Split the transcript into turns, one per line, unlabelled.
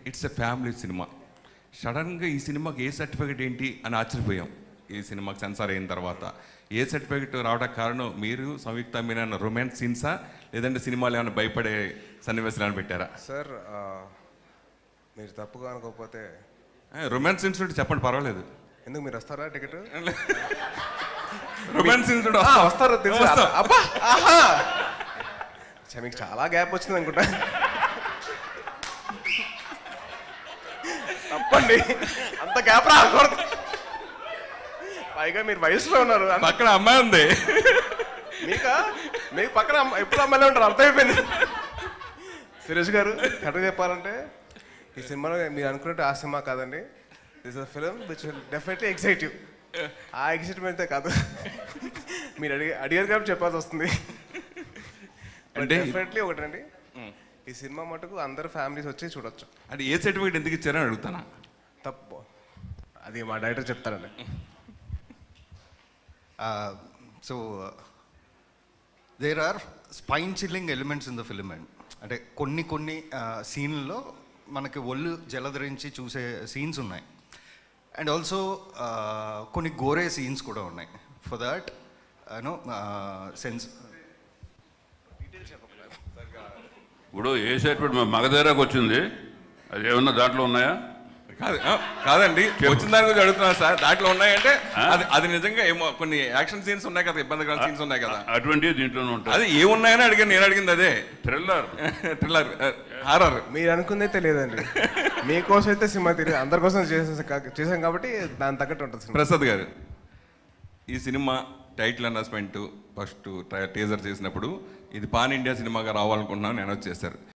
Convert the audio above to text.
It's a family cinema సడన్గా ఈ సినిమాకి ఏ సర్టిఫికేట్ ఏంటి అని ఆశ్చర్యపోయాం ఈ సినిమాకి సెన్సార్ అయిన తర్వాత ఏ సర్టిఫికేట్ రావడానికి కారణం మీరు సంయుక్త మీన రొమాన్స్ సీన్సా లేదంటే సినిమాలు ఏమైనా భయపడే సన్నివేశాలు ఏమైనా పెట్టారా
సార్ ఆ, మీరు తప్పుగా అనుకోకపోతే
రొమాన్స్ సీన్స్ ఉంటే చెప్పండి పర్వాలేదు
ఎందుకు మీరు వస్తారా టికెట్
రొమాన్స్ సీన్స్ ఉంటే
ఆ,
వస్తాం.
వస్తారు తెలుసు
వస్తాం.
అబ్బా ఆహా ఛ, మీకు చాలా గ్యాప్ వచ్చింది అనుకుంటా తప్పండి అంత గ్యాప్ రాకూడదు పైగా మీరు వయసులో ఉన్నారు అంత-
పక్కన అమ్మాయి ఉంది
మీకా మీకు పక్కన అమ్మ- ఎప్పుడు అమ్మాయిలే ఉంటారు అర్థమైపోయింది సురేష్ గారు కరెక్ట్ చెప్పాలంటే ఈ సినిమాలో మీరు అనుకున్నట్టు ఆ సినిమా కాదండి this a film which will definitely excitive ఆ ఎక్సైట్మెంట్ కాదు మీరు అడిగి అడిగారు కాబట్టి చెప్పాల్సి వస్తుంది
అంటే
డెఫినెట్లీ ఒకటండి ఈ సినిమా మటుకు అందరు ఫ్యామిలీస్ వచ్చి చూడొచ్చు
అంటే ఏ సర్టిఫికేట్ ఎందుకు ఇచ్చారని అడుగుతానా
తప్పు అది మా డైరెక్టర్ చెప్తారండి
so there are spine chilling elements in the film and అంటే కొన్ని కొన్ని సీన్లలో మనకి ఒళ్ళు జలధరించి చూసే సీన్స్ ఉన్నాయి అండ్ ఆల్సో కొన్ని గోరే సీన్స్ కూడా ఉన్నాయి ఫర్ దాట్ యూనో సెన్స్
ఇప్పుడు ఏ సర్టిఫికేట్ మా మగ దగ్గరకు వచ్చింది అది ఏమన్నా దాంట్లో ఉన్నాయా
కాదు ఆ, కాదండి వచ్చిన దాని గురించి అడుగుతున్నా సార్ దాంట్లో ఉన్నాయంటే
ఆ?
అది అది నిజంగా ఏమో కొన్ని యాక్షన్ సీన్స్ ఉన్నాయి కదా ఇబ్బందికర సీన్స్ ఉన్నాయి కదా
అటువంటివి దీంట్లోనే ఉంటాయి
అది ఏమున్నాయని అడిగాను నేను అడిగింది అదే
థ్రిల్లర్
థ్రిల్లర్ హారర్
మీరు అనుకుందే తెలియదండి మీకోసం అయితే సినిమా తెలియదు అందరి కోసం చేసే చేసాం కాబట్టి దాని తగ్గట్టు ఉంటుంది సినిమా
ప్రసాద్ గారు ఈ cinema title announcement first teaser చేసినప్పుడు ఇది పాన్ ఇండియా సినిమాగా రావాలనుకుంటున్నాను అనౌన్స్ చేశారు